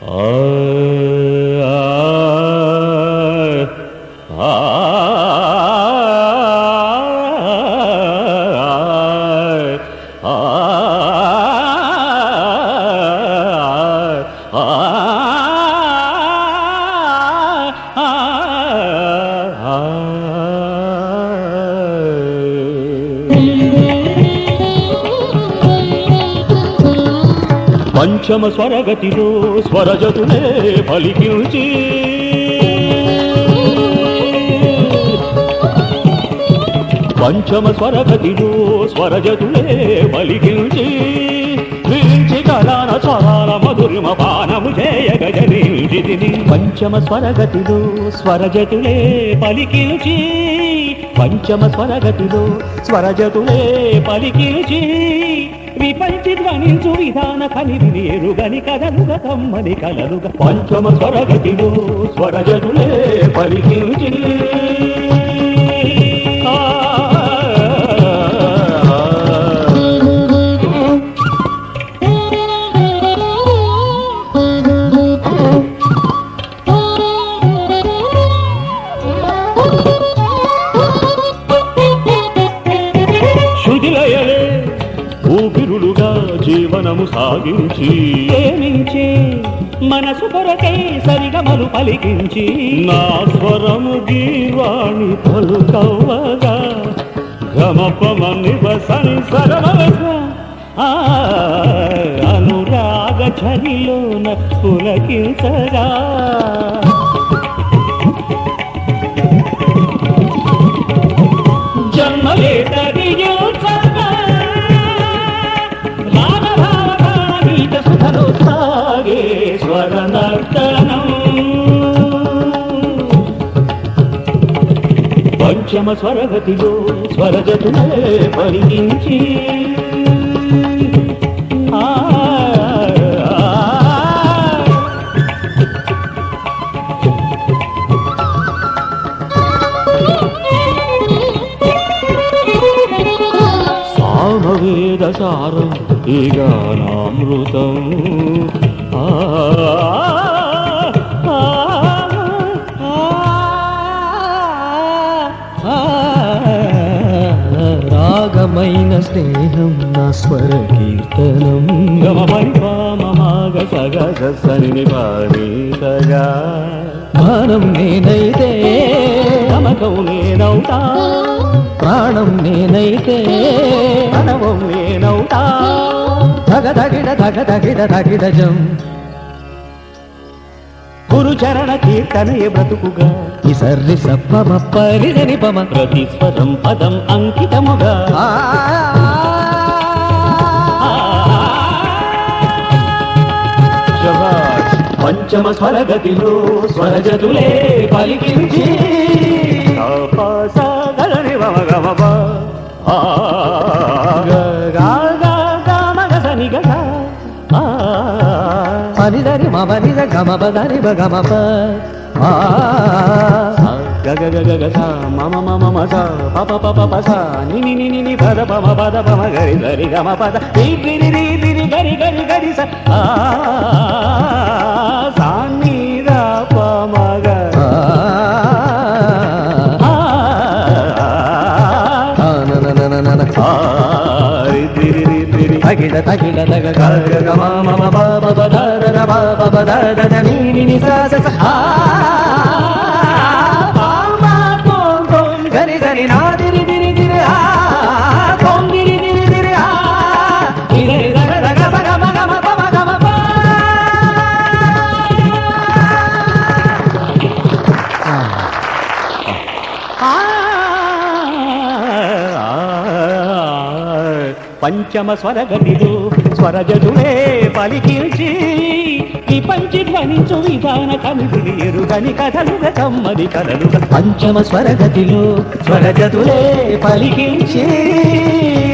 పంచమ స్వరగతిలో స్వరజతులే పలికించి పంచమ స్వరగతిలో స్వరజతులే పలికించి వీంచి కళాన స్వరాల మధురిమ పానము చేయగ జనించితిని పంచమ స్వరగతిలో స్వరజతులే పలికించి పంచమ స్వరగతిలో స్వరజతులే పలికించి విపంచి ధ్వనించు విధాన కలివి ఎరుగని కదలుగ కమ్మని కలలుగ పంచమ స్వరగతిలో స్వరజతులే పలికించి ఆ, శుదిలయలే ఊపిరులుగా జీవనము సాగించి ప్రేమించి మనసు కొరకై సరిగమలు పలికించి నా స్వరము గీవాణి పలుకవ్వగా గమపమనివ సంసరమవగా ఆ అనురాగ చరిలోన పులకించగా జన్మలేతరియోత్సవ రాగభావగీత సుధలో సాగే స్వరనర్తనం పంచమ స్వరగతిలో స్వరజతులే పలికించి ఆ సామవేద సారం ఈ గానామృతం ఆ, ఆ, ఆ, ఆ, రాగమైన స్నేహం నా స్వర కీర్తనం గమ పరిపామమాగ సగ సని పారీతగా గానం నేనైతే నమకం నేనవుతా ప్రాణం నేనైతే అనవం నేనవుతా ధగ ధగిడ ధగ ధగిడ ధగిడజం గురుచరణ కీర్తనయ బ్రతుకుగా ఇసర్రి సప్పమ పరిదని పమ ప్రతి స్వరం పదం అంకితముగా ఆ, శభాష్. పంచమ స్వరగతిలో స్వరజతులే పలికించి గలని వమ గమ ప. ఆ, గ, గా, గా, గా, మగ సని గ, స. ఆ, అనిదని మమనిద గమ పదని గమ ప ఆ, గ, గ, గ, గ, గ, స, మమ మమ మ, స, ప, ప, ప, ప, ప, స, ని, ని, ని, ని, ని, పద పమ పద పమ గరి గరి గమ పద రి, రి, రి, రి, రి, రి, గరి గరి గరి స ఆ, సా, ని, ర, ప, మ, గ. ఆ, ఆ, ఆ, న, న, న, న, న, న. ఆ, రి, రి, రి, రి, రి, రి. తగిడ తగిడ తగ గ గ గ మ మ మ ప ప ప ద ద ద ప ప ప ద ద ద ని ని ని స స స ఆ పా మా తోం తోం గరి గరి నా దిరి దిరి దిరి ఆ తోం దిరి దిరి దిరి ఆ దిరి ద గ ద గ ప గ మ గ మ ప మ గ మ ప ఆ, పంచమ స్వరగతిలో స్వరజతులే పలికించి ఈ పంచి ధ్వనించు విధాన కమిదిని ఎరుగని కథలుగ కమ్మది కథలుగ పంచమ స్వరగతిలో స్వరజతులే పలికించి